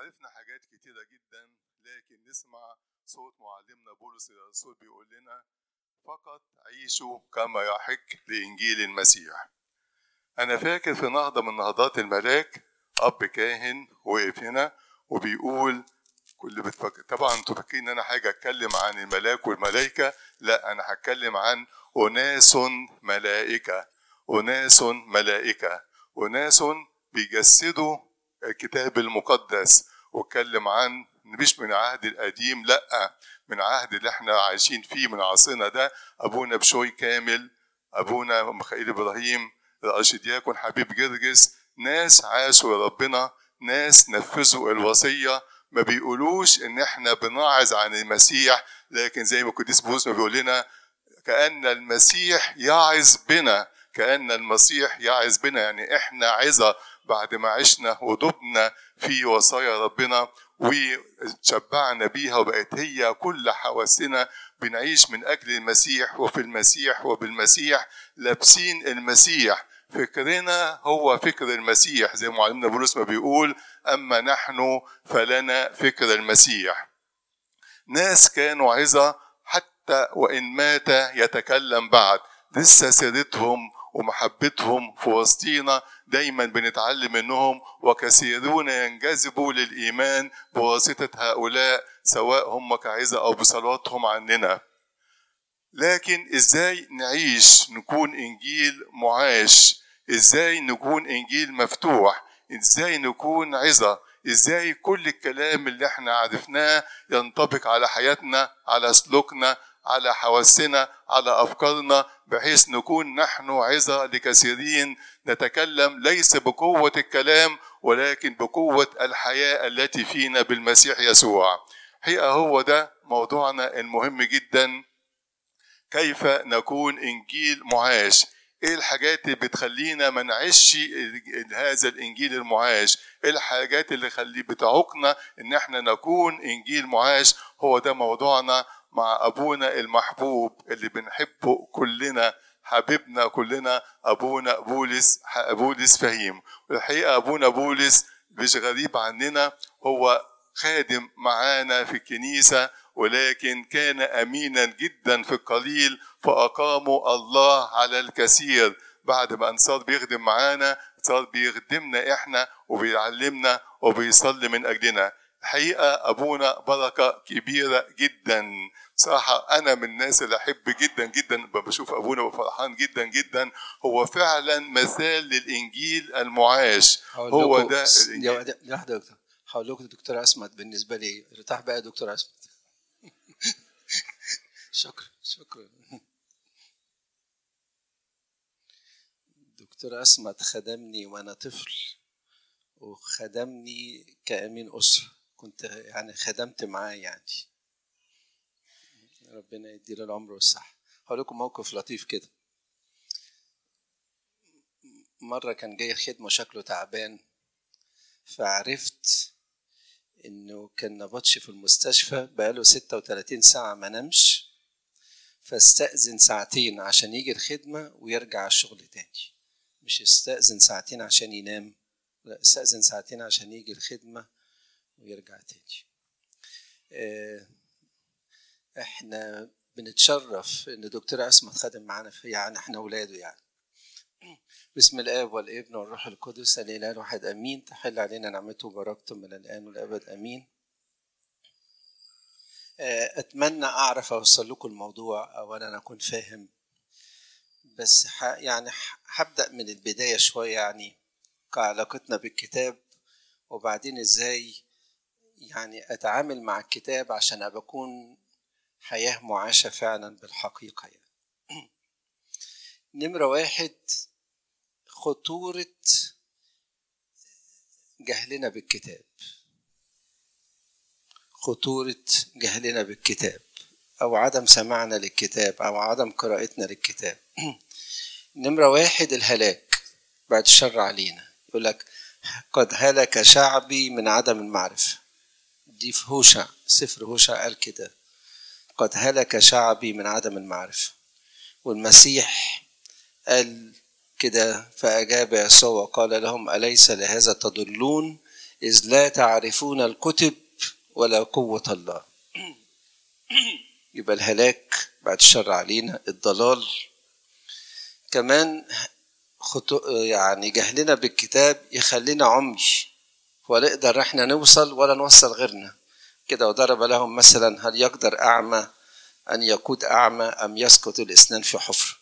عرفنا حاجات كتيرة جدا لكن نسمع صوت معلمنا بولس الرسول بيقول لنا فقط عيشوا كما يحق لإنجيل المسيح أنا فاكر في نهضة من نهضات الملاك أب كاهن وقف هنا وبيقول كل بتفكر طبعا انتوا فاكرين ان انا حاجه اتكلم عن الملاك والملائكه لا انا هتكلم عن اناس ملائكه اناس ملائكه اناس بيجسدوا الكتاب المقدس واتكلم عن مش من العهد القديم لا من العهد اللي احنا عايشين فيه من عصرنا ده ابونا بشوي كامل ابونا مخائيل ابراهيم الارشدياكون حبيب جرجس ناس عاشوا ربنا ناس نفذوا الوصيه ما بيقولوش ان احنا بنعظ عن المسيح لكن زي ما القديس بولس ما بيقول لنا كان المسيح يعظ بنا كان المسيح يعظ بنا يعني احنا عظه بعد ما عشنا ودبنا في وصايا ربنا وتشبعنا بيها وبقت هي كل حواسنا بنعيش من اجل المسيح وفي المسيح وبالمسيح لابسين المسيح فكرنا هو فكر المسيح زي معلمنا بولس ما بيقول اما نحن فلنا فكر المسيح ناس كانوا عظة حتى وإن مات يتكلم بعد لسه سيرتهم ومحبتهم في وسطينا دايما بنتعلم منهم وكثيرون ينجذبوا للإيمان بواسطة هؤلاء سواء هم كعظة أو بصلواتهم عننا لكن ازاي نعيش نكون انجيل معاش ازاي نكون انجيل مفتوح ازاي نكون عظة ازاي كل الكلام اللي احنا عرفناه ينطبق على حياتنا على سلوكنا على حواسنا على افكارنا بحيث نكون نحن عظة لكثيرين نتكلم ليس بقوة الكلام ولكن بقوة الحياة التي فينا بالمسيح يسوع حقيقة هو ده موضوعنا المهم جدا كيف نكون انجيل معاش ايه الحاجات اللي بتخلينا ما نعيش هذا الانجيل المعاش ايه الحاجات اللي خلي بتعوقنا ان احنا نكون انجيل معاش هو ده موضوعنا مع ابونا المحبوب اللي بنحبه كلنا حبيبنا كلنا ابونا بولس بولس فهيم والحقيقه ابونا بولس مش غريب عننا هو خادم معانا في الكنيسه ولكن كان امينا جدا في القليل فاقاموا الله على الكثير بعد ما صار بيخدم معانا صار بيخدمنا احنا وبيعلمنا وبيصلي من اجلنا الحقيقه ابونا بركه كبيره جدا صراحة أنا من الناس اللي أحب جدا جدا لما بشوف أبونا بفرحان جدا جدا هو فعلا مثال للإنجيل المعاش هو ده الإنجيل. لحظة يا دكتور هقول لكم دكتور أسمت بالنسبة لي ارتاح بقى يا دكتور أسمت شكرا شكرا دكتور أسمت خدمني وأنا طفل وخدمني كأمين أسرة كنت يعني خدمت معاه يعني ربنا يديله العمر والصحة هقول لكم موقف لطيف كده مرة كان جاي خدمة شكله تعبان فعرفت انه كان نبطش في المستشفى بقاله 36 ساعة ما نمش فاستأذن ساعتين عشان يجي الخدمة ويرجع الشغل تاني مش استأذن ساعتين عشان ينام لا استأذن ساعتين عشان يجي الخدمة ويرجع تاني احنا بنتشرف ان دكتور عصمت خدم معانا في يعني احنا اولاده يعني بسم الاب والابن والروح القدس الاله الواحد امين تحل علينا نعمته وبركته من الان والابد امين اتمنى اعرف اوصل لكم الموضوع او انا اكون فاهم بس يعني هبدا من البدايه شويه يعني كعلاقتنا بالكتاب وبعدين ازاي يعني اتعامل مع الكتاب عشان ابقى اكون حياه معاشه فعلا بالحقيقه يعني نمره واحد خطورة جهلنا بالكتاب خطورة جهلنا بالكتاب أو عدم سماعنا للكتاب أو عدم قراءتنا للكتاب نمرة واحد الهلاك بعد الشر علينا يقول لك قد هلك شعبي من عدم المعرفة دي في هوشع سفر هوشع قال كده قد هلك شعبي من عدم المعرفة والمسيح قال كده فأجاب يسوع وقال لهم أليس لهذا تضلون إذ لا تعرفون الكتب ولا قوة الله يبقى الهلاك بعد الشر علينا الضلال كمان خطو يعني جهلنا بالكتاب يخلينا عمي ولا نقدر احنا نوصل ولا نوصل غيرنا كده وضرب لهم مثلا هل يقدر أعمى أن يقود أعمى أم يسقط الإسنان في حفر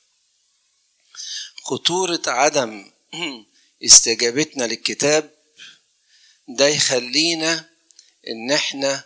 خطورة عدم استجابتنا للكتاب ده يخلينا ان احنا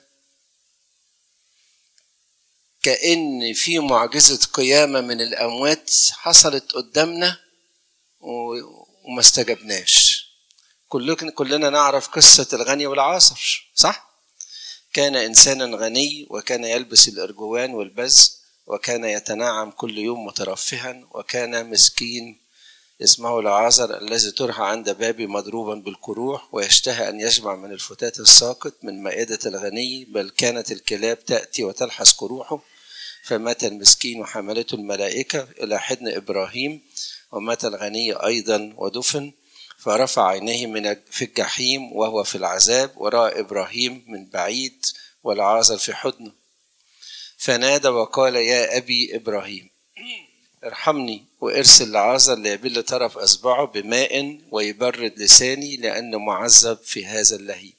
كأن في معجزة قيامة من الأموات حصلت قدامنا وما استجبناش كلنا كلنا نعرف قصة الغني والعاصر صح؟ كان إنسانا غني وكان يلبس الأرجوان والبز وكان يتنعم كل يوم مترفها وكان مسكين اسمه العازر الذي ترحى عند بابي مضروبا بالكروح ويشتهي أن يشبع من الفتات الساقط من مائدة الغني بل كانت الكلاب تأتي وتلحس كروحه فمات المسكين وحملته الملائكة إلى حضن إبراهيم ومات الغني أيضا ودفن فرفع عينيه من في الجحيم وهو في العذاب ورأى إبراهيم من بعيد والعازر في حضنه فنادى وقال يا أبي إبراهيم ارحمني وارسل لعازر ليبل طرف اصبعه بماء ويبرد لساني لانه معذب في هذا اللهيب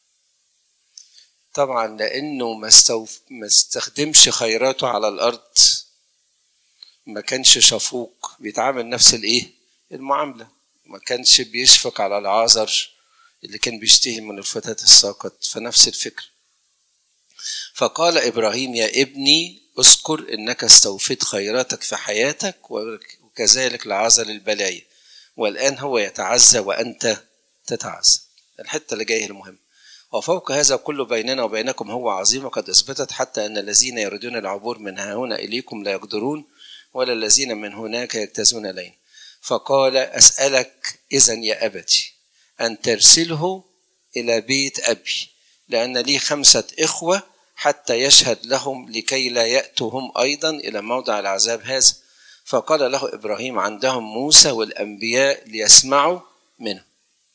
طبعا لانه ما, استوف... ما استخدمش خيراته على الارض ما كانش شفوق بيتعامل نفس الايه المعامله ما كانش بيشفق على العازر اللي كان بيشتهي من الفتاة الساقط فنفس الفكر فقال ابراهيم يا ابني اذكر انك استوفيت خيراتك في حياتك وكذلك لعازل البلايا والان هو يتعزى وانت تتعزى الحته اللي جايه المهم وفوق هذا كله بيننا وبينكم هو عظيم وقد اثبتت حتى ان الذين يريدون العبور من ها هنا اليكم لا يقدرون ولا الذين من هناك يجتازون الينا فقال اسالك اذا يا ابتي ان ترسله الى بيت ابي لان لي خمسه اخوه حتى يشهد لهم لكي لا يأتوا هم أيضا إلى موضع العذاب هذا فقال له إبراهيم عندهم موسى والأنبياء ليسمعوا منه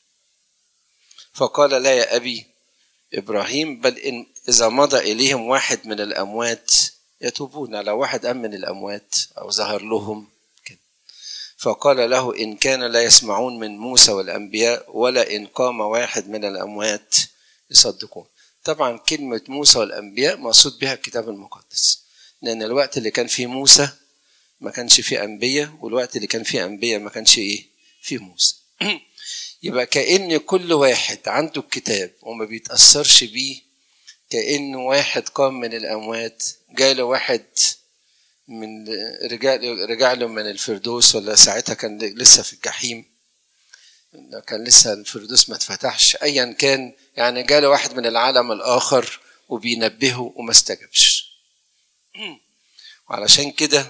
فقال لا يا أبي إبراهيم بل إن إذا مضى إليهم واحد من الأموات يتوبون على واحد أم من الأموات أو ظهر لهم كده. فقال له إن كان لا يسمعون من موسى والأنبياء ولا إن قام واحد من الأموات يصدقون طبعا كلمة موسى والأنبياء مقصود بها الكتاب المقدس لأن الوقت اللي كان فيه موسى ما كانش فيه أنبياء والوقت اللي كان فيه أنبياء ما كانش إيه فيه موسى يبقى كأن كل واحد عنده الكتاب وما بيتأثرش بيه كأن واحد قام من الأموات جاله واحد من رجع رجع له من الفردوس ولا ساعتها كان لسه في الجحيم كان لسه الفردوس ما اتفتحش ايا كان يعني جاله واحد من العالم الاخر وبينبهه وما استجابش وعلشان كده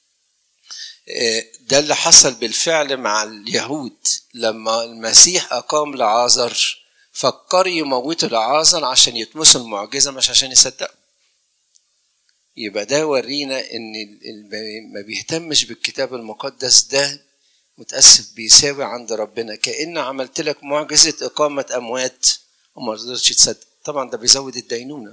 ده اللي حصل بالفعل مع اليهود لما المسيح اقام لعازر فكر يموتوا لعازر عشان يتمسوا المعجزه مش عشان يصدقوا يبقى ده ورينا ان ما بيهتمش بالكتاب المقدس ده متأسف بيساوي عند ربنا كأن عملت لك معجزة إقامة أموات وما رضيتش تصدق طبعا ده بيزود الدينونة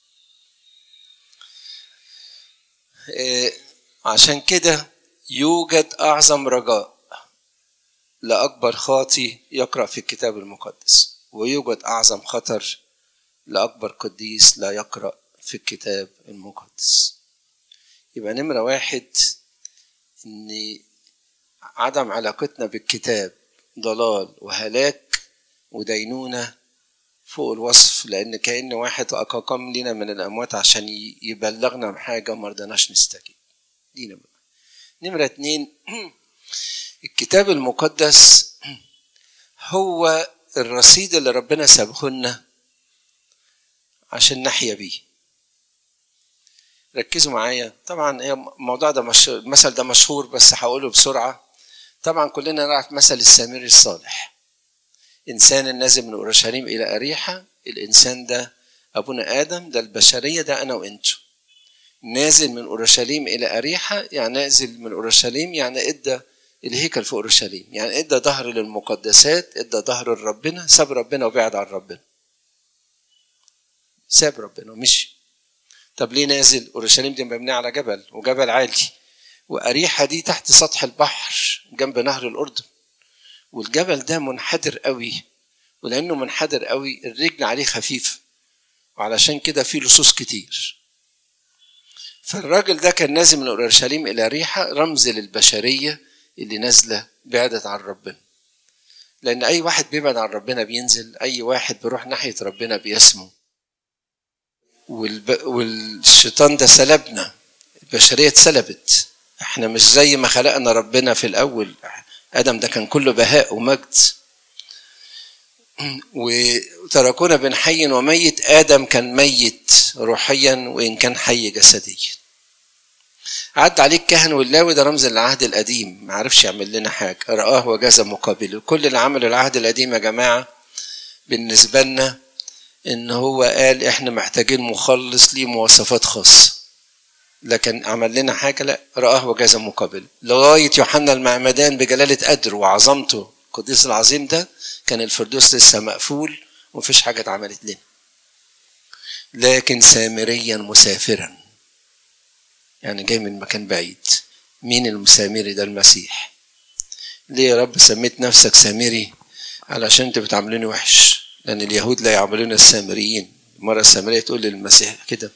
إيه عشان كده يوجد أعظم رجاء لأكبر خاطي يقرأ في الكتاب المقدس ويوجد أعظم خطر لأكبر قديس لا يقرأ في الكتاب المقدس يبقى نمرة واحد إن عدم علاقتنا بالكتاب ضلال وهلاك ودينونة فوق الوصف لأن كأن واحد أقام لنا من الأموات عشان يبلغنا بحاجة ما رضناش نستجيب دي نمرة نمرة اتنين الكتاب المقدس هو الرصيد اللي ربنا سابه لنا عشان نحيا بيه ركزوا معايا طبعا الموضوع ده مش المثل ده مشهور بس هقوله بسرعه طبعا كلنا نعرف مثل السامري الصالح انسان نازل من اورشليم الى اريحه الانسان ده ابونا ادم ده البشريه ده انا وانتو نازل من اورشليم الى اريحه يعني نازل من اورشليم يعني ادى الهيكل في اورشليم يعني ادى ظهر للمقدسات ادى ظهر لربنا ساب ربنا وبعد عن ربنا ساب ربنا ومشي طب ليه نازل اورشليم دي مبنيه على جبل وجبل عالي واريحه دي تحت سطح البحر جنب نهر الاردن والجبل ده منحدر قوي ولانه منحدر قوي الرجل عليه خفيفه وعلشان كده فيه لصوص كتير فالراجل ده كان نازل من اورشليم الى ريحه رمز للبشريه اللي نازله بعدت عن ربنا لان اي واحد بيبعد عن ربنا بينزل اي واحد بيروح ناحيه ربنا بيسمو والب... والشيطان ده سلبنا البشريه اتسلبت احنا مش زي ما خلقنا ربنا في الاول ادم ده كان كله بهاء ومجد وتركونا بين حي وميت ادم كان ميت روحيا وان كان حي جسديا عدى عليه الكهن واللاوي ده رمز العهد القديم ما عرفش يعمل لنا حاجه رآه وجاز مقابله كل اللي عمله العهد القديم يا جماعه بالنسبه لنا ان هو قال احنا محتاجين مخلص ليه مواصفات خاصه لكن عمل لنا حاجه لا رآه وجاز مقابله لغايه يوحنا المعمدان بجلاله قدره وعظمته القديس العظيم ده كان الفردوس لسه مقفول ومفيش حاجه اتعملت لنا لكن سامريا مسافرا يعني جاي من مكان بعيد مين المسامري ده المسيح ليه يا رب سميت نفسك سامري علشان انت بتعاملوني وحش لان اليهود لا يعاملون السامريين مرة السامرية تقول للمسيح كده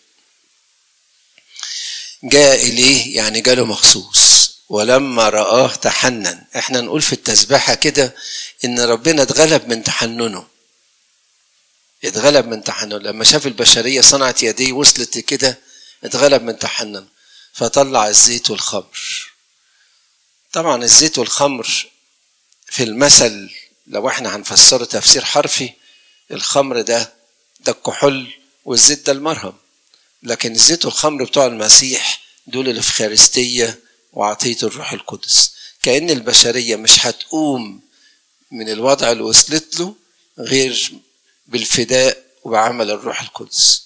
جاء إليه يعني جاله مخصوص ولما رآه تحنن احنا نقول في التسبيحة كده ان ربنا اتغلب من تحننه اتغلب من تحننه لما شاف البشرية صنعت يديه وصلت كده اتغلب من تحنن فطلع الزيت والخمر طبعا الزيت والخمر في المثل لو احنا هنفسره تفسير حرفي الخمر ده ده الكحول والزيت ده المرهم لكن الزيت والخمر بتوع المسيح دول الافخارستيه وعطيه الروح القدس كأن البشريه مش هتقوم من الوضع اللي وصلت له غير بالفداء وبعمل الروح القدس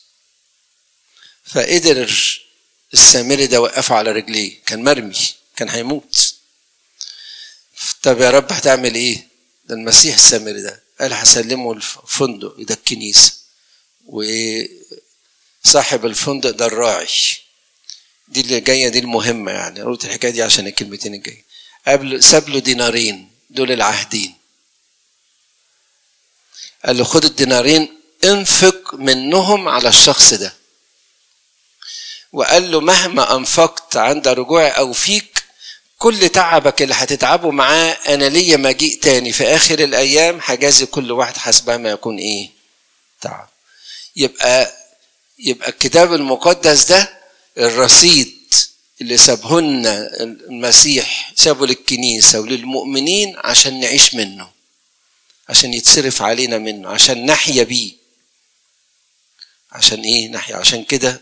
فقدر السامري ده وقفه على رجليه كان مرمي كان هيموت طب يا رب هتعمل ايه ده المسيح السامري ده قال هسلمه الفندق ده الكنيسة وصاحب الفندق ده الراعي دي اللي جاية دي المهمة يعني قلت الحكاية دي عشان الكلمتين الجاية قبل ساب له دينارين دول العهدين قال له خد الدينارين انفق منهم على الشخص ده وقال له مهما انفقت عند رجوعي او فيك كل تعبك اللي هتتعبه معاه انا ليا مجيء تاني في اخر الايام هجازي كل واحد حسب ما يكون ايه تعب يبقى يبقى الكتاب المقدس ده الرصيد اللي سابه لنا المسيح سابه للكنيسة وللمؤمنين عشان نعيش منه عشان يتصرف علينا منه عشان نحيا بيه عشان ايه نحيا عشان كده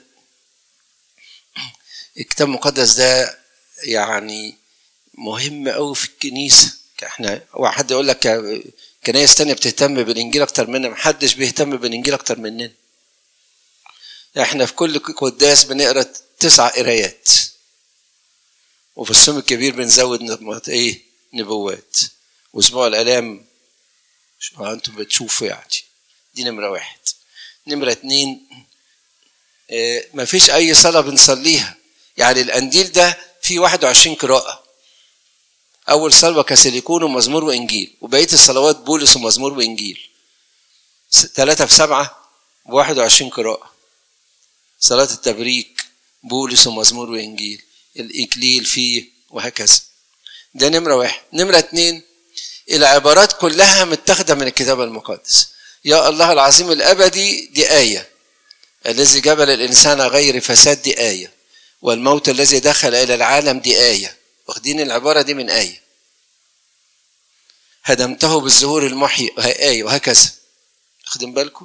الكتاب المقدس ده يعني مهم قوي في الكنيسه احنا واحد يقول لك كنايس تانية بتهتم بالانجيل اكتر مننا محدش بيهتم بالانجيل اكتر مننا احنا في كل قداس بنقرا تسع قرايات وفي الصوم الكبير بنزود ايه نبوات واسبوع الالام شو انتم بتشوفوا يعني دي نمره واحد نمره اتنين اه مفيش اي صلاه بنصليها يعني القنديل ده فيه 21 قراءه أول صلوة كسيليكون ومزمور وإنجيل وبقية الصلوات بولس ومزمور وإنجيل ثلاثة في سبعة بواحد وعشرين قراءة صلاة التبريك بولس ومزمور وإنجيل الإكليل فيه وهكذا ده نمرة واحد نمرة اتنين العبارات كلها متاخدة من الكتاب المقدس يا الله العظيم الأبدي دي آية الذي جبل الإنسان غير فساد دي آية والموت الذي دخل إلى العالم دي آية واخدين العبارة دي من آية هدمته بالزهور المحيي آية وهكذا واخدين بالكم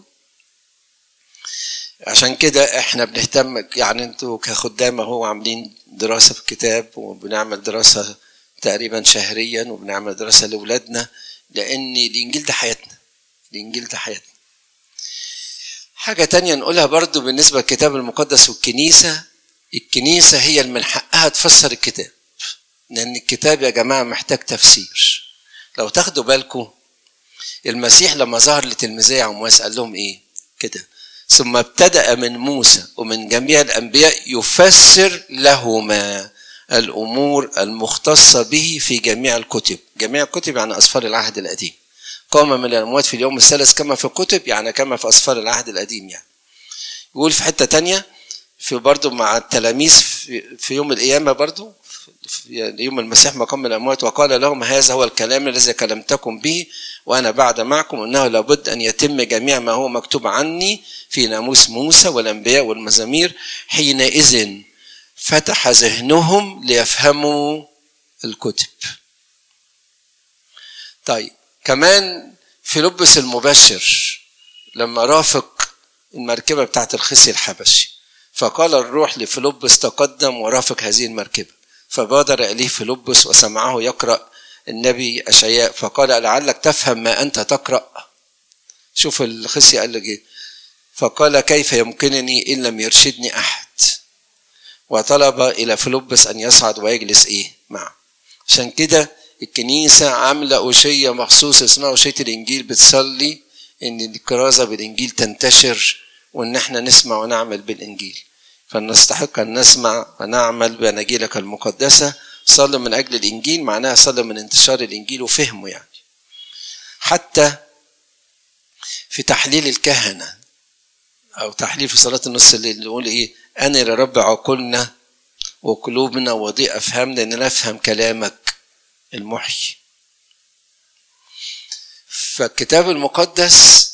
عشان كده احنا بنهتم يعني انتوا كخدام اهو عاملين دراسة في الكتاب وبنعمل دراسة تقريبا شهريا وبنعمل دراسة لأولادنا لأن الإنجيل ده حياتنا الإنجيل ده حياتنا حاجة تانية نقولها برضو بالنسبة للكتاب المقدس والكنيسة الكنيسة هي اللي من حقها تفسر الكتاب لأن الكتاب يا جماعة محتاج تفسير لو تاخدوا بالكم المسيح لما ظهر لتلميذي عمواس قال لهم إيه كده ثم ابتدأ من موسى ومن جميع الأنبياء يفسر لهما الأمور المختصة به في جميع الكتب جميع الكتب يعني أسفار العهد القديم قام من الأموات في اليوم الثالث كما في الكتب يعني كما في أسفار العهد القديم يعني يقول في حتة تانية في برضه مع التلاميذ في, في يوم القيامة برضه في يوم المسيح ما قام من الأموات وقال لهم هذا هو الكلام الذي كلمتكم به وأنا بعد معكم أنه لابد أن يتم جميع ما هو مكتوب عني في ناموس موسى والأنبياء والمزامير حينئذ فتح ذهنهم ليفهموا الكتب طيب كمان فيلبس المبشر لما رافق المركبة بتاعت الخصي الحبشي فقال الروح لفيلبس تقدم ورافق هذه المركبة فبادر إليه فيلبس وسمعه يقرأ النبي أشعياء فقال لعلك تفهم ما أنت تقرأ شوف الخصي قال لك إيه فقال كيف يمكنني إن لم يرشدني أحد وطلب إلى فيلبس أن يصعد ويجلس إيه معه عشان كده الكنيسة عاملة أوشية مخصوص اسمها أوشية الإنجيل بتصلي إن الكرازة بالإنجيل تنتشر وإن إحنا نسمع ونعمل بالإنجيل فنستحق أن نسمع ونعمل بأناجيلك المقدسة صلي من أجل الإنجيل معناها صلي من انتشار الإنجيل وفهمه يعني حتى في تحليل الكهنة أو تحليل في صلاة النص الليل نقول إيه أنر يا رب عقولنا وقلوبنا وضيء أفهمنا إن نفهم كلامك المحيي فالكتاب المقدس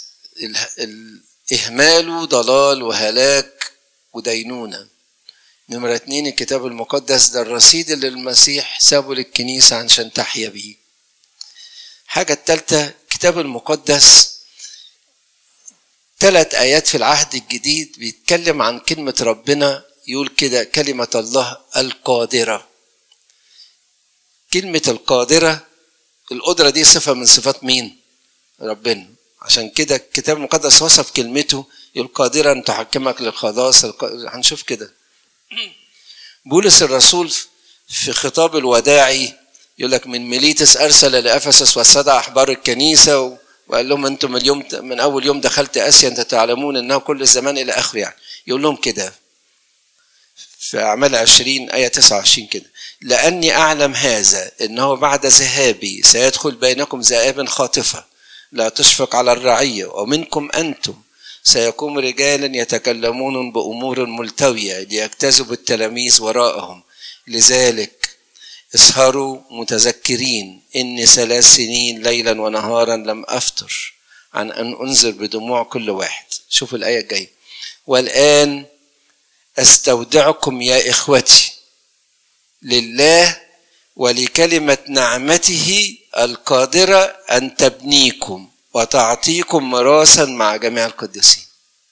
إهماله ضلال وهلاك ودينونة نمرة اتنين الكتاب المقدس ده الرصيد اللي المسيح سابه للكنيسة عشان تحيا بيه حاجة التالتة الكتاب المقدس ثلاث آيات في العهد الجديد بيتكلم عن كلمة ربنا يقول كده كلمة الله القادرة كلمة القادرة القدرة دي صفة من صفات مين؟ ربنا عشان كده الكتاب المقدس وصف كلمته يقول قادرا أن تحكمك للخلاص هنشوف كده بولس الرسول في خطاب الوداعي يقول لك من ميليتس أرسل لأفسس واستدعى أحبار الكنيسة وقال لهم أنتم اليوم من أول يوم دخلت آسيا أنت تعلمون أنه كل الزمان إلى آخره يعني يقول لهم كده في أعمال 20 آية 29 كده لأني أعلم هذا أنه بعد ذهابي سيدخل بينكم ذئاب خاطفة لا تشفق على الرعية ومنكم أنتم سيقوم رجال يتكلمون بأمور ملتوية ليجتذبوا التلاميذ وراءهم لذلك اسهروا متذكرين إني ثلاث سنين ليلا ونهارا لم أفتر عن أن أنذر بدموع كل واحد شوف الآية الجاية والآن أستودعكم يا إخوتي لله ولكلمة نعمته القادرة أن تبنيكم وتعطيكم ميراثا مع جميع القديسين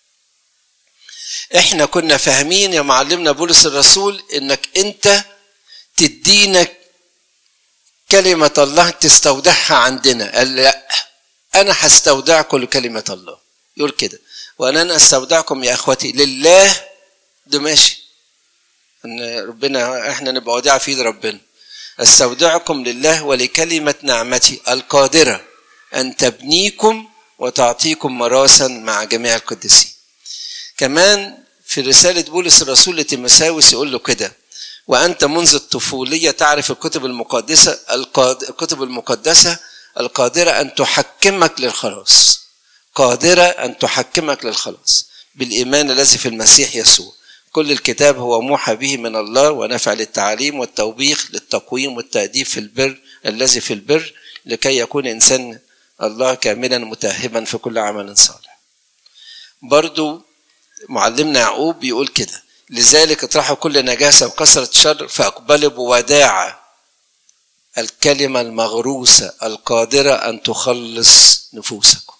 احنا كنا فاهمين يا معلمنا بولس الرسول انك انت تدينا كلمة الله تستودعها عندنا قال لا انا هستودعكم لكلمة الله يقول كده وانا استودعكم يا اخوتي لله ده ماشي ان ربنا احنا نبقى وديعة في ايد ربنا استودعكم لله ولكلمة نعمتي القادرة أن تبنيكم وتعطيكم مراسا مع جميع القديسين كمان في رسالة بولس الرسول لتيموثاوس يقول له كده وأنت منذ الطفولية تعرف الكتب المقدسة الكتب المقدسة القادرة أن تحكمك للخلاص قادرة أن تحكمك للخلاص بالإيمان الذي في المسيح يسوع كل الكتاب هو موحى به من الله ونفع للتعليم والتوبيخ للتقويم والتأديب في البر الذي في البر لكي يكون إنسان الله كاملا متاهبا في كل عمل صالح برضو معلمنا يعقوب بيقول كده لذلك اطرحوا كل نجاسة وكثرة شر فاقبلوا بوداعة الكلمة المغروسة القادرة أن تخلص نفوسكم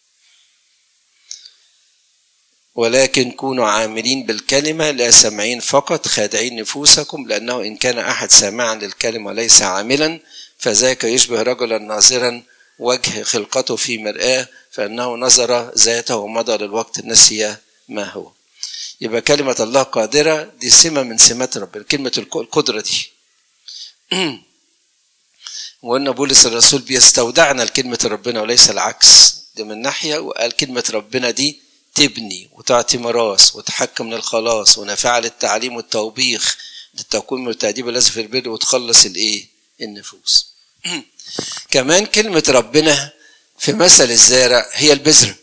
ولكن كونوا عاملين بالكلمة لا سامعين فقط خادعين نفوسكم لأنه إن كان أحد سامعا للكلمة وليس عاملا فذاك يشبه رجلا ناظرا وجه خلقته في مرآة فإنه نظر ذاته ومضى للوقت نسي ما هو يبقى كلمة الله قادرة دي سمة من سمات ربنا كلمة القدرة دي وقلنا بولس الرسول بيستودعنا لكلمة ربنا وليس العكس ده من ناحية وقال كلمة ربنا دي تبني وتعطي ميراث وتحكم للخلاص ونافعة للتعليم والتوبيخ للتكوين والتأديب الذي في البر وتخلص الايه؟ النفوس. كمان كلمة ربنا في مثل الزارع هي البذرة.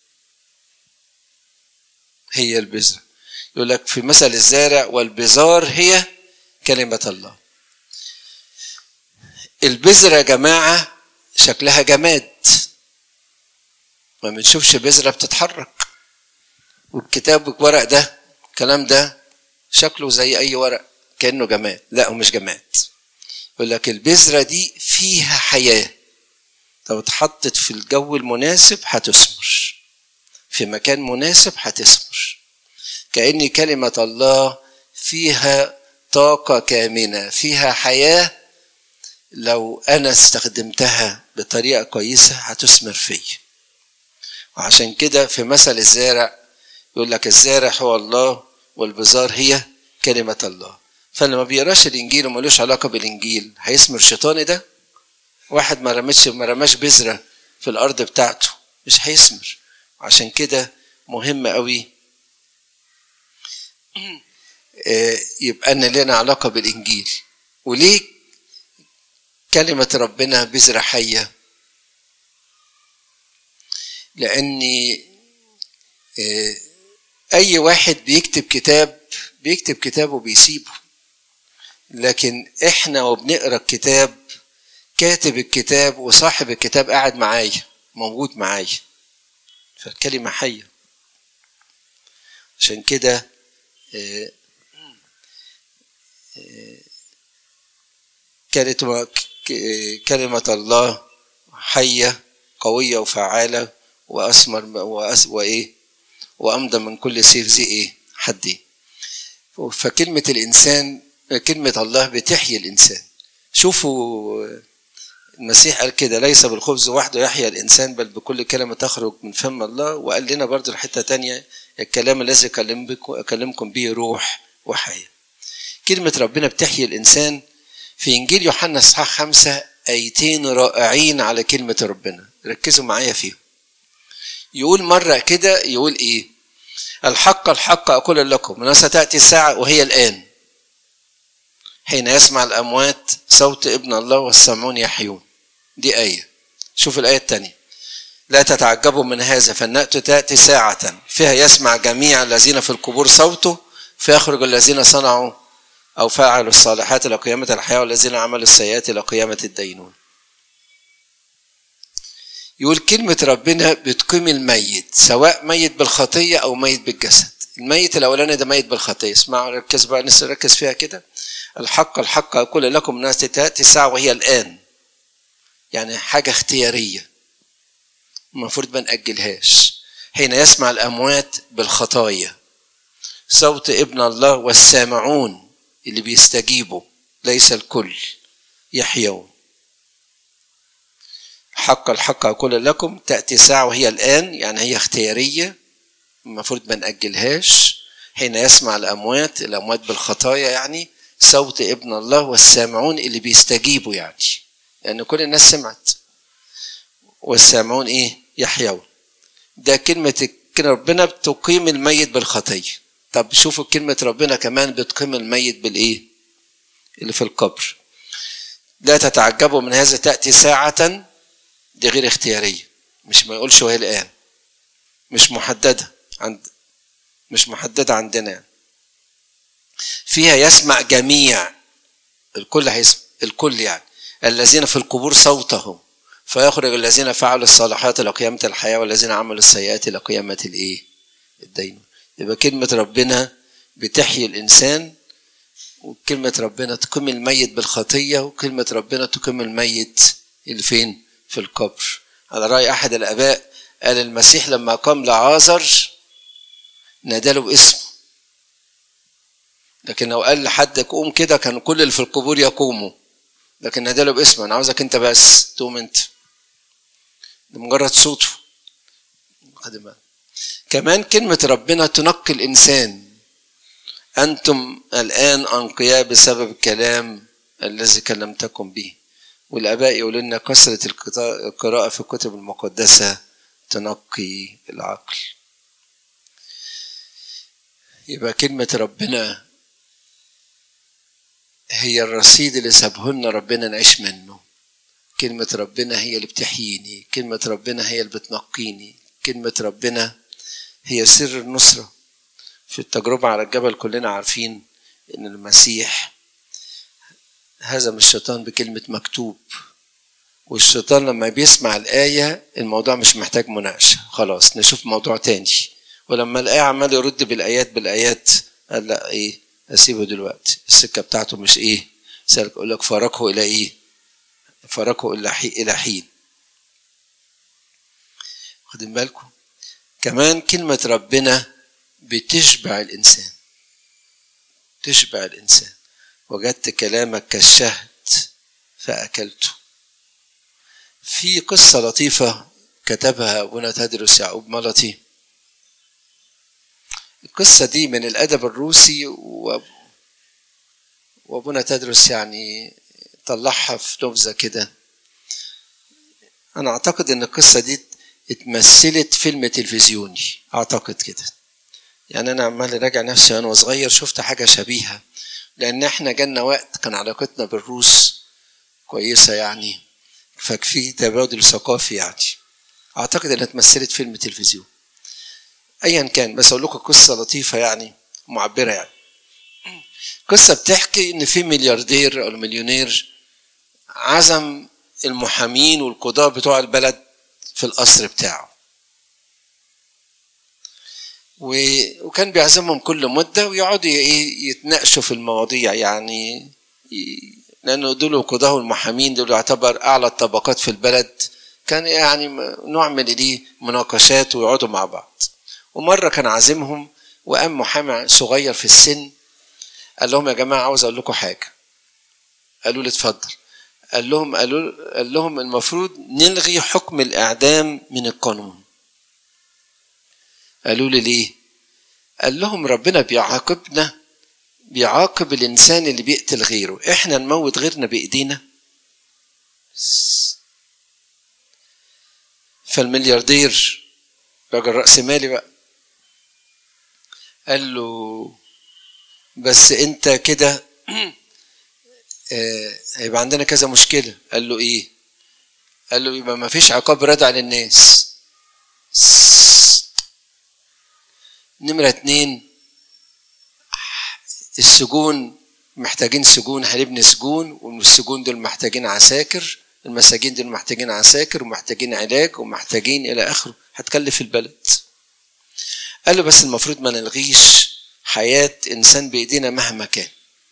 هي البذرة. يقول لك في مثل الزارع والبذار هي كلمة الله. البذرة يا جماعة شكلها جماد. ما بنشوفش بذرة بتتحرك. والكتاب والورق ده الكلام ده شكله زي أي ورق كأنه جماد لا هو مش جماد يقول لك البذرة دي فيها حياة لو اتحطت في الجو المناسب هتثمر في مكان مناسب هتثمر كأن كلمة الله فيها طاقة كامنة فيها حياة لو أنا استخدمتها بطريقة كويسة هتثمر فيا وعشان كده في مثل الزارع يقول لك الزارع هو الله والبزار هي كلمة الله فاللي ما بيقراش الإنجيل وملوش علاقة بالإنجيل هيثمر شيطاني ده واحد ما رمتش ما رماش بذرة في الأرض بتاعته مش هيثمر عشان كده مهم قوي يبقى أن لنا علاقة بالإنجيل وليه كلمة ربنا بذرة حية لأني أي واحد بيكتب كتاب بيكتب كتاب وبيسيبه لكن إحنا وبنقرا الكتاب كاتب الكتاب وصاحب الكتاب قاعد معايا موجود معايا فالكلمة حية عشان كده كلمة كلمة الله حية قوية وفعالة وأثمر وأس وإيه وأمضى من كل سيف ذي إيه حدي فكلمة الإنسان كلمة الله بتحيي الإنسان شوفوا المسيح قال كده ليس بالخبز وحده يحيا الإنسان بل بكل كلمة تخرج من فم الله وقال لنا برضو الحتة تانية الكلام الذي أكلمكم به روح وحياة كلمة ربنا بتحيي الإنسان في إنجيل يوحنا إصحاح خمسة آيتين رائعين على كلمة ربنا ركزوا معايا فيهم يقول مرة كده يقول إيه الحق الحق أقول لكم أنه ستأتي الساعة وهي الآن حين يسمع الأموات صوت ابن الله والسامعون يحيون دي آية شوف الآية الثانية لا تتعجبوا من هذا فالنأت تأتي ساعة فيها يسمع جميع الذين في القبور صوته فيخرج الذين صنعوا أو فعلوا الصالحات إلى قيامة الحياة والذين عملوا السيئات إلى قيامة الدينون يقول كلمة ربنا بتقيم الميت سواء ميت بالخطية أو ميت بالجسد الميت الأولاني ده ميت بالخطية اسمعوا ركز بقى نركز فيها كده الحق الحق أقول لكم الناس تأتي ساعة وهي الآن يعني حاجة اختيارية المفروض ما نأجلهاش حين يسمع الأموات بالخطايا صوت ابن الله والسامعون اللي بيستجيبوا ليس الكل يحيون حق الحق أقول لكم تأتي ساعة وهي الآن يعني هي اختيارية المفروض ما نأجلهاش حين يسمع الأموات الأموات بالخطايا يعني صوت ابن الله والسامعون اللي بيستجيبوا يعني لأن يعني كل الناس سمعت والسامعون إيه يحيون ده كلمة ربنا بتقيم الميت بالخطية طب شوفوا كلمة ربنا كمان بتقيم الميت بالإيه اللي في القبر لا تتعجبوا من هذا تأتي ساعة دي غير اختيارية مش ما يقولش وهي الآن مش محددة عند مش محددة عندنا يعني. فيها يسمع جميع الكل هيسمع الكل يعني الذين في القبور صوتهم فيخرج الذين فعلوا الصالحات الى قيامه الحياه والذين عملوا السيئات الى قيامه الايه؟ الدين يبقى كلمه ربنا بتحيي الانسان وكلمه ربنا تقيم الميت بالخطيه وكلمه ربنا تقيم الميت اللي فين؟ في القبر على راي احد الاباء قال المسيح لما قام لعازر ناداله باسمه لكن لو قال لحد قوم كده كان كل اللي في القبور يقوموا لكن ناداله باسمه انا عاوزك انت بس تقوم انت ده مجرد صوته خدمة. كمان كلمة ربنا تنقي الإنسان أنتم الآن أنقياء بسبب الكلام الذي كلمتكم به والآباء يقولوا لنا كثرة القراءة في الكتب المقدسة تنقي العقل يبقى كلمة ربنا هي الرصيد اللي سابه لنا ربنا نعيش منه كلمة ربنا هي اللي بتحييني كلمة ربنا هي اللي بتنقيني كلمة ربنا هي سر النصرة في التجربة على الجبل كلنا عارفين إن المسيح هزم الشيطان بكلمة مكتوب والشيطان لما بيسمع الآية الموضوع مش محتاج مناقشة خلاص نشوف موضوع تاني ولما الآية عمال يرد بالآيات بالآيات قال لا إيه أسيبه دلوقتي السكة بتاعته مش إيه سألك أقول لك فارقه إلى إيه فارقه إلى حين إلى حين واخدين بالكم كمان كلمة ربنا بتشبع الإنسان تشبع الإنسان وجدت كلامك كالشهد فأكلته في قصة لطيفة كتبها أبونا تدرس يعقوب ملطي القصة دي من الأدب الروسي و... وأبونا تدرس يعني طلعها في نبذة كده أنا أعتقد إن القصة دي اتمثلت فيلم تلفزيوني أعتقد كده يعني أنا عمال راجع نفسي وأنا صغير شفت حاجة شبيهة لأن إحنا جالنا وقت كان علاقتنا بالروس كويسة يعني ففي تبادل ثقافي يعني أعتقد إنها اتمثلت فيلم تلفزيون أيا كان بس أقول لكم قصة لطيفة يعني معبرة يعني قصة بتحكي إن في ملياردير أو مليونير عزم المحامين والقضاة بتوع البلد في القصر بتاعه وكان بيعزمهم كل مدة ويقعدوا يتناقشوا في المواضيع يعني لأنه دول القضاة والمحامين دول يعتبر أعلى الطبقات في البلد كان يعني نوع من دي مناقشات ويقعدوا مع بعض ومرة كان عازمهم وقام محامي صغير في السن قال لهم يا جماعة عاوز أقول لكم حاجة قالوا لي اتفضل قال لهم قالوا قال لهم المفروض نلغي حكم الإعدام من القانون قالوا لي ليه؟ قال لهم ربنا بيعاقبنا بيعاقب الإنسان اللي بيقتل غيره إحنا نموت غيرنا بإيدينا فالملياردير راجل رأس مالي بقى قال له بس انت كده هيبقى عندنا كذا مشكلة قال له ايه قال له يبقى ما فيش عقاب ردع للناس نمرة اتنين السجون محتاجين سجون هنبني سجون والسجون دول محتاجين عساكر المساجين دول محتاجين عساكر ومحتاجين علاج ومحتاجين الى اخره هتكلف البلد قال له بس المفروض ما نلغيش حياة إنسان بإيدينا مهما كان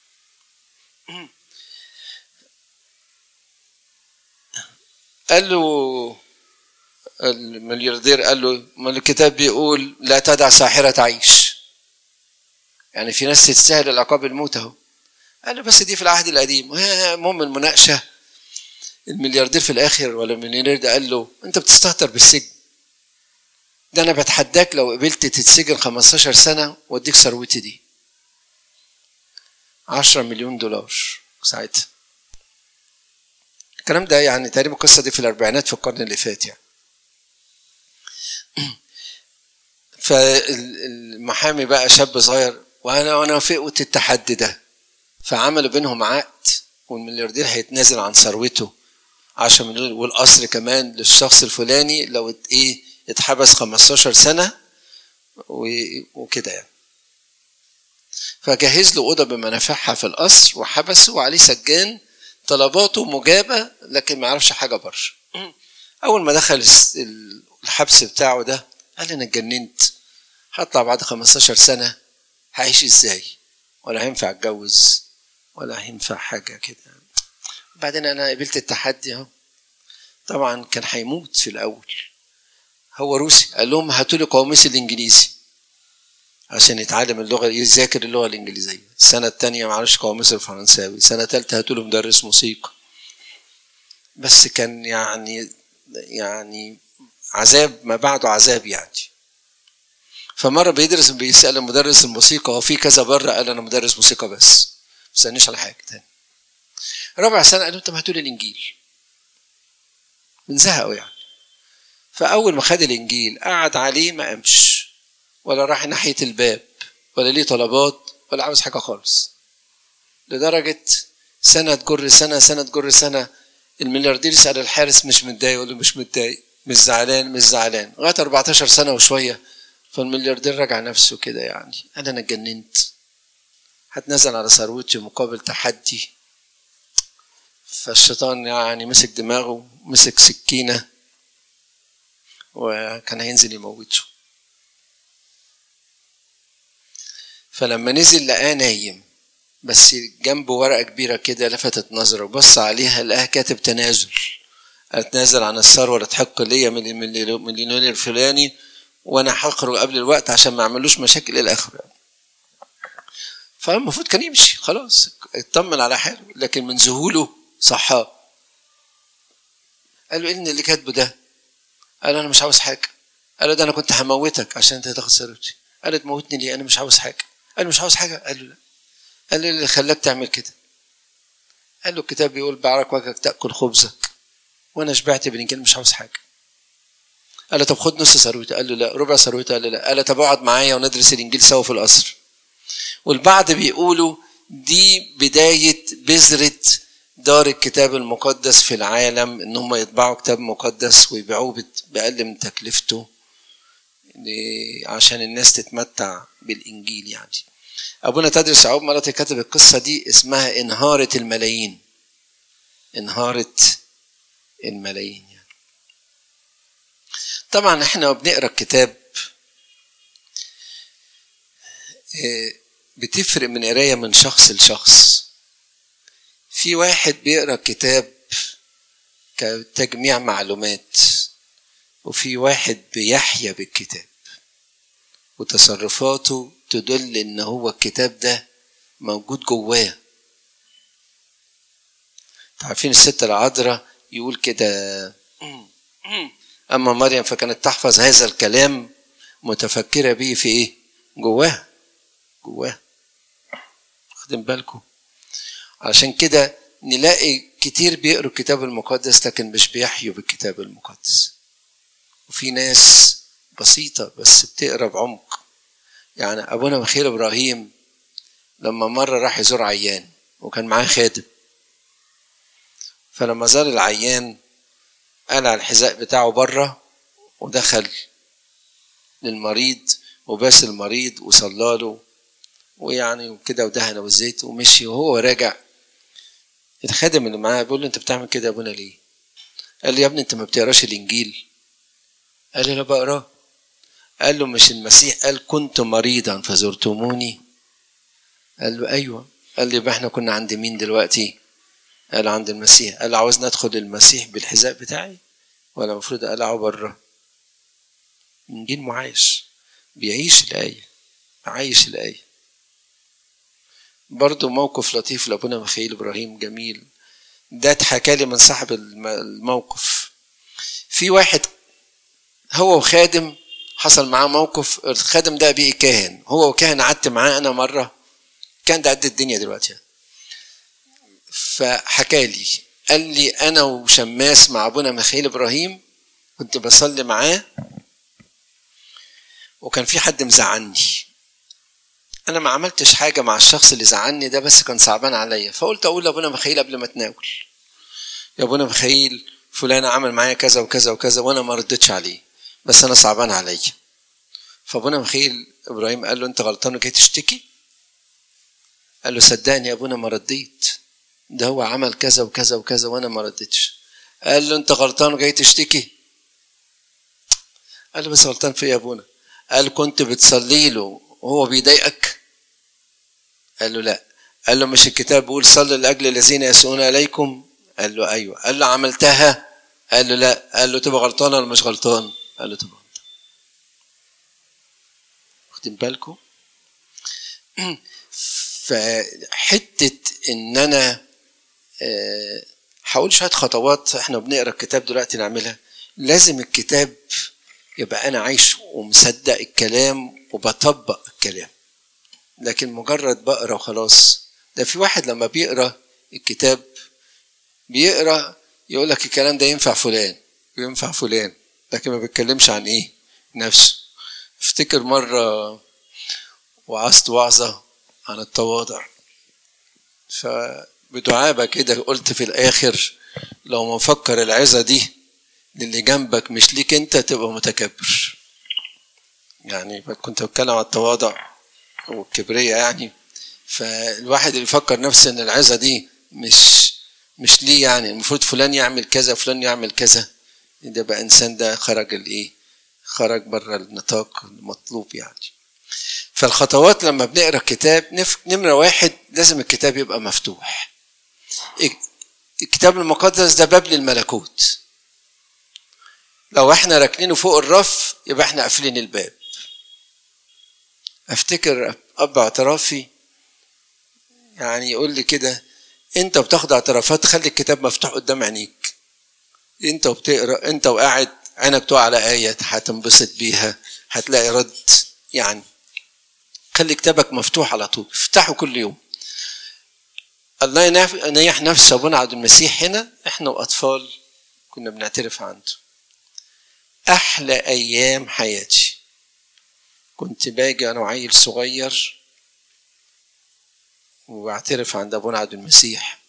قال له الملياردير قال له ما الكتاب بيقول لا تدع ساحرة تعيش يعني في ناس تستاهل العقاب الموت اهو قال له بس دي في العهد القديم المهم المناقشة الملياردير في الآخر ولا المليونير ده قال له أنت بتستهتر بالسجن ده انا بتحداك لو قبلت تتسجن 15 سنه واديك ثروتي دي 10 مليون دولار ساعتها الكلام ده يعني تقريبا القصه دي في الاربعينات في القرن اللي فات يعني فالمحامي بقى شاب صغير وانا وانا وافقت التحدي ده فعملوا بينهم عقد والملياردير هيتنازل عن ثروته 10 مليون والقصر كمان للشخص الفلاني لو ايه اتحبس 15 سنة وكده يعني فجهز له أوضة بمنافعها في القصر وحبسه وعليه سجان طلباته مجابة لكن ما يعرفش حاجة بره أول ما دخل الحبس بتاعه ده قال أنا اتجننت هطلع بعد 15 سنة هعيش ازاي ولا هينفع اتجوز ولا هينفع حاجة كده بعدين أنا قبلت التحدي أهو طبعا كان هيموت في الأول هو روسي قال لهم هاتوا لي قواميس الانجليزي عشان يتعلم اللغه يذاكر اللغه الانجليزيه السنه الثانيه ما عرفش قواميس الفرنساوي السنه الثالثه هاتوا له مدرس موسيقى بس كان يعني يعني عذاب ما بعده عذاب يعني فمره بيدرس بيسال مدرس الموسيقى هو في كذا بره قال انا مدرس موسيقى بس ما تسالنيش على حاجه تاني رابع سنه قال لهم طب هاتوا لي الانجيل من زهقوا يعني فاول ما خد الانجيل قعد عليه ما قامش ولا راح ناحيه الباب ولا ليه طلبات ولا عاوز حاجه خالص لدرجه سنه تجر سنه سنه تجر سنه الملياردير يسال الحارس مش متضايق يقول له مش متضايق مش زعلان مش زعلان لغايه 14 سنه وشويه فالملياردير رجع نفسه كده يعني انا انا اتجننت هتنزل على ثروتي مقابل تحدي فالشيطان يعني مسك دماغه مسك سكينه وكان هينزل يموته فلما نزل لقاه نايم بس جنبه ورقه كبيره كده لفتت نظره وبص عليها لقاها كاتب تنازل اتنازل عن الثروه اللي تحق ليا من المليونير الفلاني وانا هخرج قبل الوقت عشان ما اعملوش مشاكل الى اخره يعني. فالمفروض كان يمشي خلاص اطمن على حاله لكن من ذهوله صحاه قال له ايه اللي كاتبه ده؟ قال له انا مش عاوز حاجه قال له ده انا كنت هموتك عشان انت تاخد ثروتي قال له تموتني ليه؟ انا مش عاوز حاجه قال له مش عاوز حاجه قال له لا قال له اللي خلاك تعمل كده قال له الكتاب بيقول بعرك وجهك تاكل خبزك وانا شبعت بالانجيل مش عاوز حاجه قال له طب خد نص ثروتي قال له لا ربع ثروتي قال له لا قال له طب اقعد معايا وندرس الانجيل سوا في القصر والبعض بيقولوا دي بدايه بذره دار الكتاب المقدس في العالم ان هم يطبعوا كتاب مقدس ويبيعوه باقل من تكلفته عشان الناس تتمتع بالانجيل يعني ابونا تدرس يعقوب مرات كتب القصه دي اسمها انهاره الملايين انهاره الملايين يعني. طبعا احنا بنقرا الكتاب بتفرق من قرايه من شخص لشخص في واحد بيقرا الكتاب كتجميع معلومات وفي واحد بيحيا بالكتاب وتصرفاته تدل ان هو الكتاب ده موجود جواه عارفين الست العذراء يقول كده اما مريم فكانت تحفظ هذا الكلام متفكره به في ايه جواها جواها واخدين بالكم علشان كده نلاقي كتير بيقروا الكتاب المقدس لكن مش بيحيوا بالكتاب المقدس وفي ناس بسيطة بس بتقرا بعمق يعني أبونا مخيل إبراهيم لما مرة راح يزور عيان وكان معاه خادم فلما زار العيان قلع الحذاء بتاعه بره ودخل للمريض وباس المريض وصلى له ويعني وكده ودهنه بالزيت ومشي وهو راجع الخادم اللي معاه بيقول له انت بتعمل كده يا ابونا ليه؟ قال له يا ابني انت ما بتقراش الانجيل؟ قال له انا بقراه قال له مش المسيح قال كنت مريضا فزرتموني قال له ايوه قال لي يبقى احنا كنا عند مين دلوقتي قال عند المسيح قال عاوز ندخل المسيح بالحذاء بتاعي ولا المفروض اقلعه بره انجيل معايش بيعيش الايه عايش الايه برضه موقف لطيف لابونا مخيل ابراهيم جميل ده اتحكى لي من صاحب الموقف في واحد هو وخادم حصل معاه موقف الخادم ده بقي كاهن هو وكاهن قعدت معاه انا مره كان ده قد الدنيا دلوقتي فحكى لي قال لي انا وشماس مع ابونا مخيل ابراهيم كنت بصلي معاه وكان في حد مزعلني انا ما عملتش حاجه مع الشخص اللي زعلني ده بس كان صعبان عليا فقلت اقول لابونا مخيل قبل ما اتناول يا ابونا مخيل فلان عمل معايا كذا وكذا وكذا وانا ما ردتش عليه بس انا صعبان عليا فابونا مخيل ابراهيم قال له انت غلطان وجاي تشتكي قال له صدقني يا ابونا ما رديت ده هو عمل كذا وكذا وكذا وانا ما ردتش قال له انت غلطان وجاي تشتكي قال له بس غلطان في ايه يا ابونا قال كنت بتصلي له وهو بيضايقك قال له لا قال له مش الكتاب بيقول صلي لاجل الذين يسوءون اليكم قال له ايوه قال له عملتها قال له لا قال له تبقى غلطان ولا مش غلطان قال له تبقى غلطان واخدين بالكم فحته ان انا هقول شويه خطوات احنا بنقرا الكتاب دلوقتي نعملها لازم الكتاب يبقى انا عايش ومصدق الكلام وبطبق الكلام لكن مجرد بقرا وخلاص ده في واحد لما بيقرا الكتاب بيقرا يقول لك الكلام ده ينفع فلان وينفع فلان لكن ما بيتكلمش عن ايه نفسه افتكر مره وعظت وعظه عن التواضع فبدعابه كده قلت في الاخر لو ما فكر العظه دي للي جنبك مش ليك انت تبقى متكبر يعني كنت بتكلم عن التواضع والكبرية يعني فالواحد اللي يفكر نفسه ان العظه دي مش مش ليه يعني المفروض فلان يعمل كذا فلان يعمل كذا ده بقى انسان ده خرج الايه خرج بره النطاق المطلوب يعني فالخطوات لما بنقرا كتاب نف... نمره واحد لازم الكتاب يبقى مفتوح الكتاب المقدس ده باب للملكوت لو احنا راكنينه فوق الرف يبقى احنا قافلين الباب افتكر اب اعترافي يعني يقول لي كده انت بتاخد اعترافات خلي الكتاب مفتوح قدام عينيك انت وبتقرا انت وقاعد عينك تقع على ايه هتنبسط بيها هتلاقي رد يعني خلي كتابك مفتوح على طول افتحه كل يوم الله ينيح نفس ابونا عبد المسيح هنا احنا واطفال كنا بنعترف عنده احلى ايام حياتي كنت باجي انا وعيل صغير واعترف عند ابونا عبد المسيح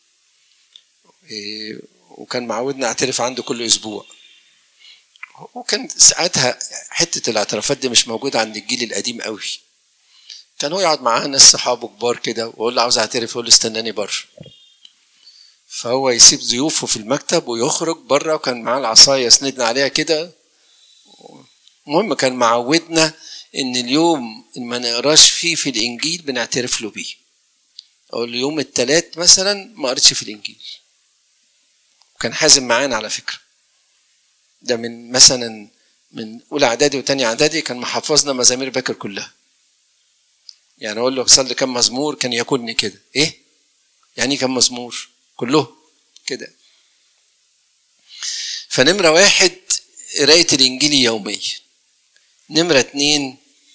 وكان معودنا اعترف عنده كل اسبوع وكان ساعتها حته الاعترافات دي مش موجوده عند الجيل القديم قوي كان هو يقعد معاه ناس صحابه كبار كده ويقول له عاوز اعترف يقول له استناني بره فهو يسيب ضيوفه في المكتب ويخرج بره وكان معاه العصايه يسندنا عليها كده المهم كان معودنا ان اليوم اللي ما نقراش فيه في الانجيل بنعترف له بيه او اليوم الثلاث مثلا ما قريتش في الانجيل وكان حازم معانا على فكره ده من مثلا من اولى اعدادي وتاني اعدادي كان محفظنا مزامير باكر كلها يعني اقول له صلي كم مزمور كان ياكلني كده ايه يعني كم مزمور كله كده فنمرة واحد قراية الإنجيل يوميا نمرة اتنين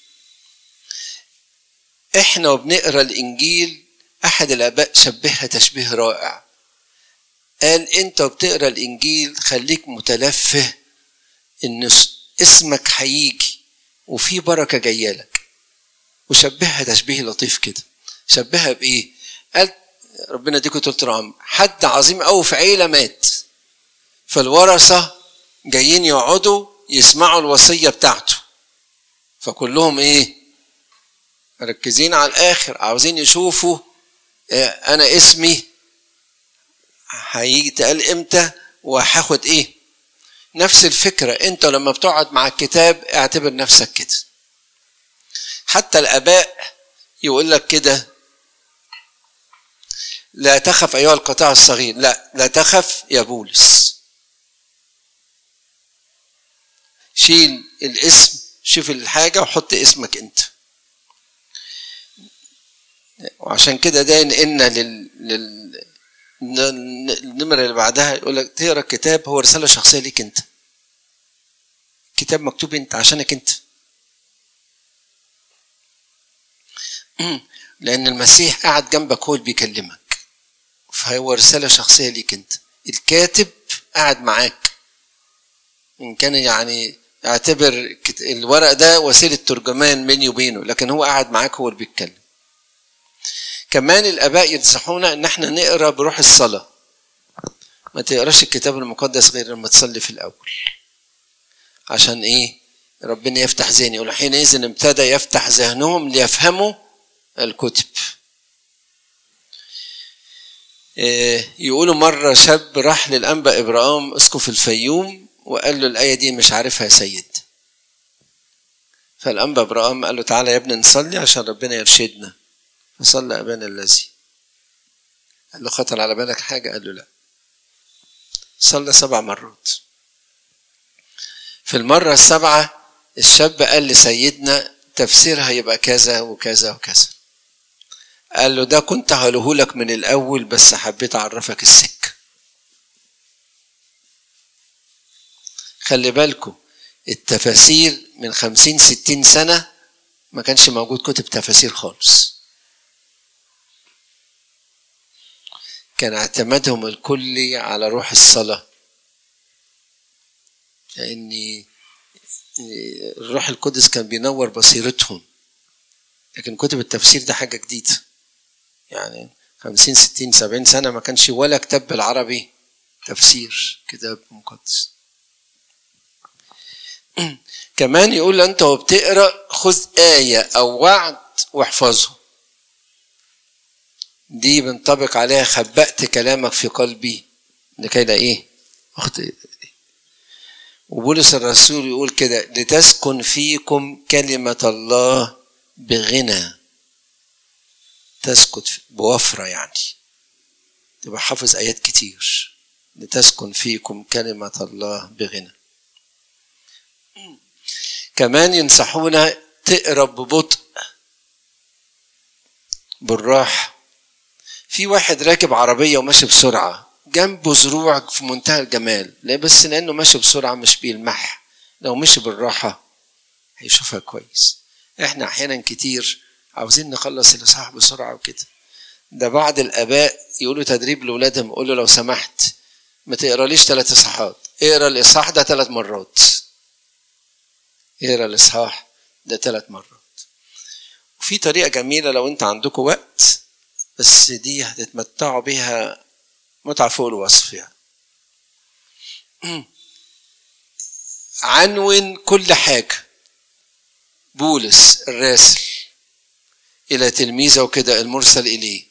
احنا وبنقرا الإنجيل أحد الآباء شبهها تشبيه رائع قال أنت وبتقرا الإنجيل خليك متلفه إن اسمك هيجي وفي بركة جاية لك وشبهها تشبيه لطيف كده شبهها بإيه؟ قال ربنا يديكم طول العمر حد عظيم قوي في عيلة مات فالورثة جايين يقعدوا يسمعوا الوصية بتاعته فكلهم ايه مركزين على الاخر عاوزين يشوفوا إيه انا اسمي هيجي تقال امتى وهاخد ايه نفس الفكرة انت لما بتقعد مع الكتاب اعتبر نفسك كده حتى الاباء يقول لك كده لا تخف ايها القطاع الصغير لا لا تخف يا بولس شيل الاسم شوف الحاجه وحط اسمك انت وعشان كده ده ينقلنا لل... لل... النمرة اللي بعدها يقول لك تقرا الكتاب هو رسالة شخصية ليك أنت. كتاب مكتوب أنت عشانك أنت. لأن المسيح قاعد جنبك هو اللي بيكلمك. فهو رسالة شخصية ليك أنت. الكاتب قاعد معاك. إن كان يعني اعتبر الورق ده وسيلة ترجمان بيني وبينه لكن هو قاعد معاك هو اللي بيتكلم كمان الآباء ينصحونا إن احنا نقرا بروح الصلاة ما تقراش الكتاب المقدس غير لما تصلي في الأول عشان إيه ربنا يفتح ذهني يقول حينئذ ابتدى يفتح ذهنهم ليفهموا الكتب يقولوا مرة شاب راح للأنبا إبراهيم اسقف الفيوم وقال له الآية دي مش عارفها يا سيد فالأنبا إبراهيم قال له تعالى يا ابني نصلي عشان ربنا يرشدنا فصلى أبانا الذي قال له خطر على بالك حاجة قال له لا صلى سبع مرات في المرة السابعة الشاب قال لسيدنا تفسيرها يبقى كذا وكذا وكذا قال له ده كنت هقوله لك من الأول بس حبيت أعرفك السكة خلي بالكم التفاسير من خمسين ستين سنة ما كانش موجود كتب تفاسير خالص كان اعتمادهم الكلي على روح الصلاة لأن الروح القدس كان بينور بصيرتهم لكن كتب التفسير ده حاجة جديدة يعني خمسين ستين سبعين سنة ما كانش ولا كتاب بالعربي تفسير كتاب مقدس كمان يقول انت وبتقرا خذ آية أو وعد واحفظه دي بنطبق عليها خبأت كلامك في قلبي لكي لا ايه أخطئ وبولس الرسول يقول كده لتسكن فيكم كلمة الله بغنى تسكت بوفرة يعني تبقى حافظ آيات كتير لتسكن فيكم كلمة الله بغنى كمان ينصحونا تقرا ببطء بالراحة في واحد راكب عربية وماشي بسرعة جنبه زروع في منتهى الجمال لا بس لأنه ماشي بسرعة مش بيلمح لو مشي بالراحة هيشوفها كويس احنا أحيانا كتير عاوزين نخلص الإصحاح بسرعة وكده ده بعض الآباء يقولوا تدريب لأولادهم يقولوا لو سمحت ما تقراليش ثلاث إصحاحات اقرا الإصحاح ده ثلاث مرات اقرا الإصحاح ده ثلاث مرات وفي طريقة جميلة لو أنت عندكم وقت بس دي هتتمتعوا بيها متعة فوق الوصف يعني عنون كل حاجة بولس الراسل إلى تلميذه وكده المرسل إليه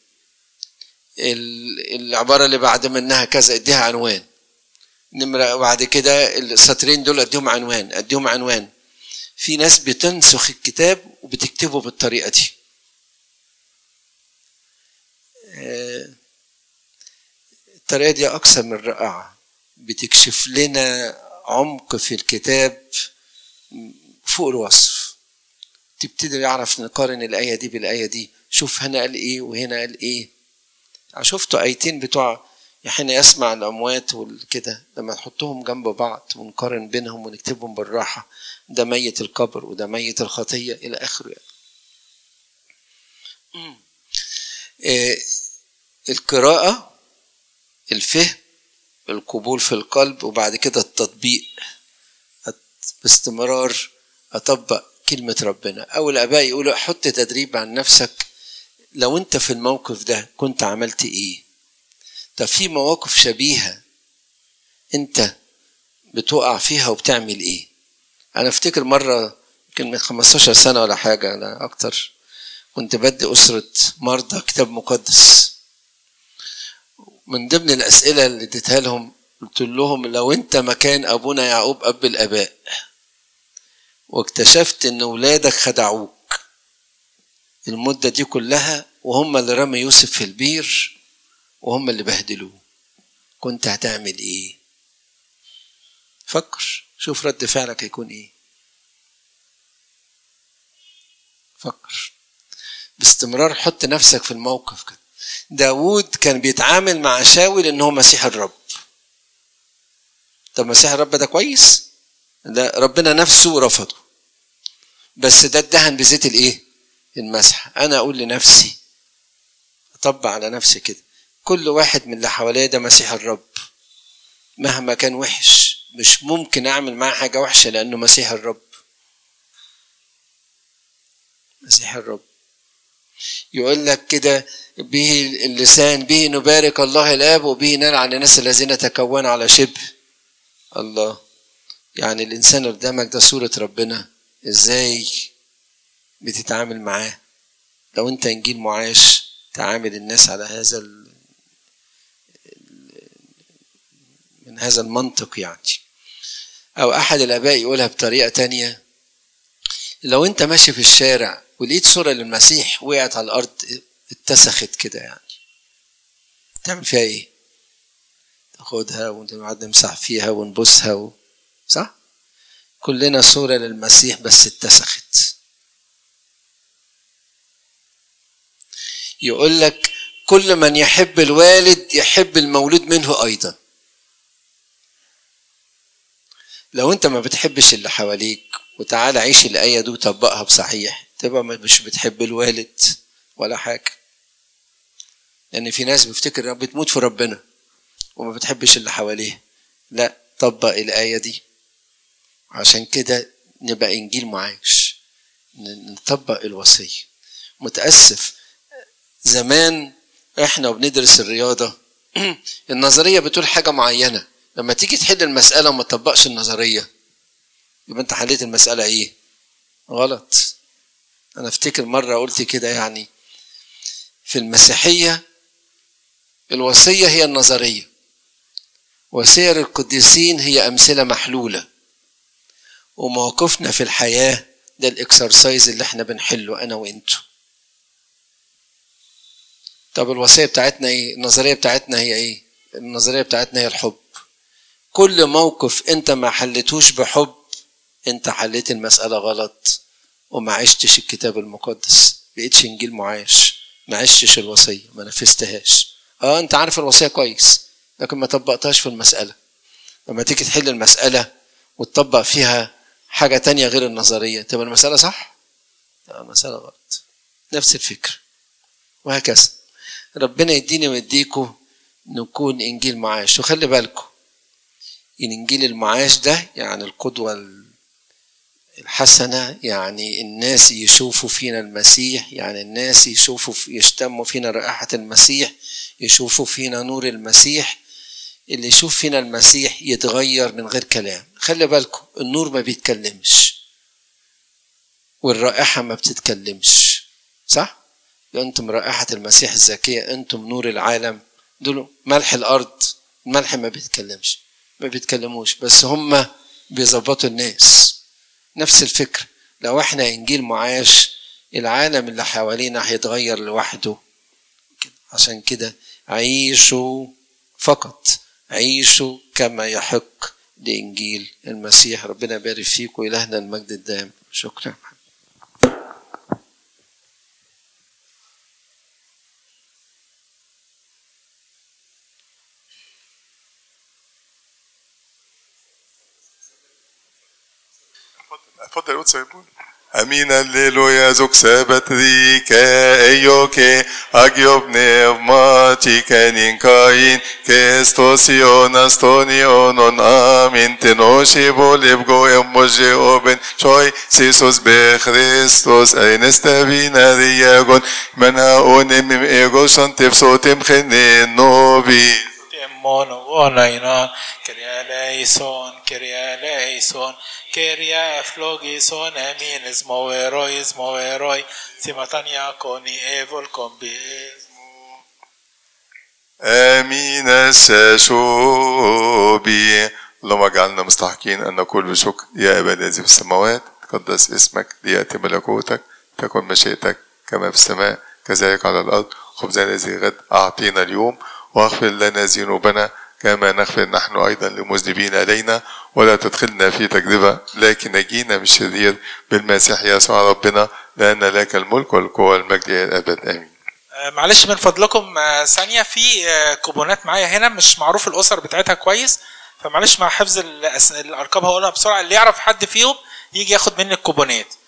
العبارة اللي بعد منها كذا اديها عنوان نمرة بعد كده السطرين دول اديهم عنوان اديهم عنوان في ناس بتنسخ الكتاب وبتكتبه بالطريقة دي الطريقة دي أكثر من رائعة بتكشف لنا عمق في الكتاب فوق الوصف تبتدي نعرف نقارن الآية دي بالآية دي شوف هنا قال إيه وهنا قال إيه شفتوا آيتين بتوع حين يسمع الأموات والكده لما نحطهم جنب بعض ونقارن بينهم ونكتبهم بالراحة ده ميت القبر وده ميت الخطية إلى آخره يعني. إيه القراءة الفهم القبول في القلب وبعد كده التطبيق باستمرار أطبق كلمة ربنا أو الآباء يقولوا حط تدريب عن نفسك لو أنت في الموقف ده كنت عملت إيه طب في مواقف شبيهة أنت بتقع فيها وبتعمل إيه أنا أفتكر مرة يمكن من 15 سنة ولا حاجة لا أكتر كنت بدي أسرة مرضى كتاب مقدس من ضمن الأسئلة اللي اديتها لهم قلت لهم لو أنت مكان أبونا يعقوب أب الآباء واكتشفت إن ولادك خدعوك المدة دي كلها وهم اللي رموا يوسف في البير وهم اللي بهدلوه كنت هتعمل إيه؟ فكر شوف رد فعلك هيكون إيه فكر باستمرار حط نفسك في الموقف كده داود كان بيتعامل مع شاول ان هو مسيح الرب طب مسيح الرب ده كويس لا ربنا نفسه رفضه بس ده اتدهن بزيت الايه المسح انا اقول لنفسي اطبق على نفسي كده كل واحد من اللي حواليا ده مسيح الرب مهما كان وحش مش ممكن اعمل معاه حاجه وحشه لانه مسيح الرب مسيح الرب يقول لك كده به اللسان به نبارك الله الاب وبه نلعن الناس الذين تكونوا على شبه الله يعني الانسان اللي قدامك ده صوره ربنا ازاي بتتعامل معاه لو انت انجيل معاش تعامل الناس على هذا ال... من هذا المنطق يعني او احد الاباء يقولها بطريقه تانية لو انت ماشي في الشارع ولقيت صورة للمسيح وقعت على الأرض اتسخت كده يعني تعمل فيها إيه؟ تاخدها ونقعد نمسح فيها ونبوسها و... صح؟ كلنا صورة للمسيح بس اتسخت يقول لك كل من يحب الوالد يحب المولود منه أيضا لو انت ما بتحبش اللي حواليك وتعالى عيش الآية دي وطبقها بصحيح تبقى مش بتحب الوالد ولا حاجة لان في ناس بيفتكر انها بتموت في ربنا وما بتحبش اللي حواليه لا طبق الايه دي عشان كده نبقى انجيل معايش نطبق الوصيه متاسف زمان احنا وبندرس الرياضه النظريه بتقول حاجه معينه لما تيجي تحل المساله وما تطبقش النظريه يبقى انت حليت المساله ايه غلط انا افتكر مره قلت كده يعني في المسيحيه الوصيه هي النظريه وسير القديسين هي امثله محلوله وموقفنا في الحياه ده الاكسرسايز اللي احنا بنحله انا وانتو طب الوصيه بتاعتنا ايه النظريه بتاعتنا هي ايه النظريه بتاعتنا هي الحب كل موقف انت ما حلتوش بحب انت حليت المساله غلط وما عشتش الكتاب المقدس بقيتش انجيل معاش ما عشتش الوصيه ما نفذتهاش اه انت عارف الوصيه كويس لكن ما طبقتهاش في المساله لما تيجي تحل المساله وتطبق فيها حاجه تانية غير النظريه تبقى المساله صح لا المساله غلط نفس الفكر وهكذا ربنا يديني ويديكم نكون انجيل معاش وخلي بالكم الانجيل المعاش ده يعني القدوه الحسنه يعني الناس يشوفوا فينا المسيح يعني الناس يشوفوا يشتموا فينا رائحه المسيح يشوفوا فينا نور المسيح اللي يشوف فينا المسيح يتغير من غير كلام خلي بالكم النور ما بيتكلمش والرائحه ما بتتكلمش صح انتم رائحه المسيح الزكيه انتم نور العالم دول ملح الارض الملح ما بيتكلمش ما بيتكلموش بس هم بيظبطوا الناس نفس الفكر لو احنا انجيل معاش العالم اللي حوالينا هيتغير لوحده عشان كده عيشوا فقط عيشوا كما يحق لانجيل المسيح ربنا يبارك فيكم والهنا المجد الدائم شكرا اتفضل يا سيبون امين الليلويا زوك سبت ذيكا ايوكي اجيوب نيفماتي كانين كاين كستوسيون استونيون امين تنوشي بوليبجو اموجي اوبن شوي سيسوس بخريستوس اين استبينا دياغون من هاون مم ايغو شنتف صوتم خنين نوبي Mono onainan, Kyria eleison, Kyria eleison, Kyria eflogison, emin ismoveroi, ismoveroi, simatania koni evol kombismo. امين الشاشوبي اللهم اجعلنا مستحقين ان نقول بشكر يا ابا الذي في السماوات تقدس اسمك لياتي ملكوتك تكن مشيئتك كما في السماء كذلك على الارض خبزنا الذي غد اعطينا اليوم واغفر لنا ذنوبنا كما نغفر نحن ايضا للمذنبين علينا ولا تدخلنا في تجربه لكن نجينا من الشرير بالمسيح يسوع ربنا لان لك الملك والقوه والمجد الى الابد امين آه، معلش من فضلكم آه، ثانية في آه، كوبونات معايا هنا مش معروف الأسر بتاعتها كويس فمعلش مع حفظ الأس- الأرقام هقولها بسرعة اللي يعرف حد فيهم يجي ياخد مني الكوبونات